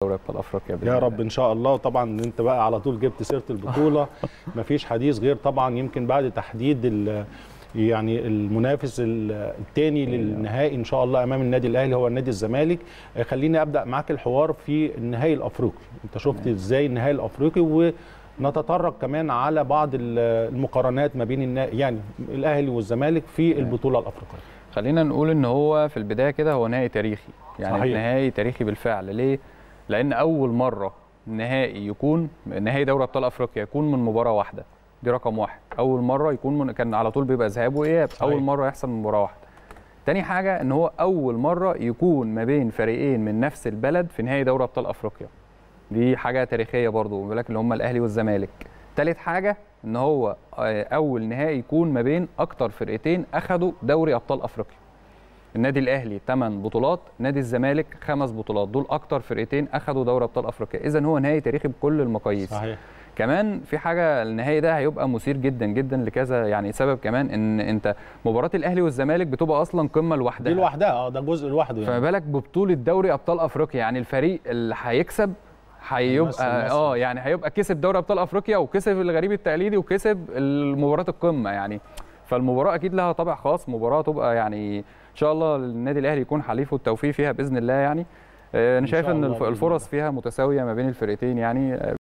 دوري ابطال افريقيا بإذن يا الله. رب ان شاء الله طبعا انت بقى على طول جبت سيره البطوله مفيش حديث غير طبعا يمكن بعد تحديد ال- يعني المنافس الثاني للنهائي ان شاء الله امام النادي الاهلي هو النادي الزمالك آه، خليني ابدا معاك الحوار في النهائي الافريقي انت شفت ازاي النهائي الافريقي ونتطرق كمان على بعض ال- المقارنات ما بين النا... يعني الاهلي والزمالك في البطوله الافريقيه خلينا نقول ان هو في البدايه كده هو نهائي تاريخي يعني صحيح. نهائي تاريخي بالفعل ليه لان اول مره نهائي يكون نهائي دوري ابطال افريقيا يكون من مباراه واحده دي رقم واحد اول مره يكون من كان على طول بيبقى ذهاب واياب صحيح. اول مره يحصل من مباراه واحده تاني حاجه ان هو اول مره يكون ما بين فريقين من نفس البلد في نهائي دوري ابطال افريقيا دي حاجه تاريخيه برضو بالك اللي هم الاهلي والزمالك تالت حاجه ان هو آه، اول نهائي يكون ما بين اكتر فرقتين اخذوا دوري ابطال افريقيا النادي الاهلي 8 بطولات نادي الزمالك خمس بطولات دول اكتر فرقتين اخذوا دوري ابطال افريقيا اذا هو نهائي تاريخي بكل المقاييس صحيح كمان في حاجه النهائي ده هيبقى مثير جدا جدا لكذا يعني سبب كمان ان انت مباراه الاهلي والزمالك بتبقى اصلا قمه لوحدها دي لوحدها اه ده جزء لوحده فما يعني بالك ببطوله دوري ابطال افريقيا يعني الفريق اللي هيكسب هيمثل هيبقى مصر. اه يعني هيبقى كسب دوري ابطال افريقيا وكسب الغريب التقليدي وكسب مباراه القمه يعني فالمباراه اكيد لها طابع خاص مباراه تبقى يعني ان شاء الله النادي الاهلي يكون حليفه التوفيق فيها باذن الله يعني آه، انا إن شايف شاء ان الله الف- بإذن الفرص فيها متساويه ما بين الفرقتين يعني آه،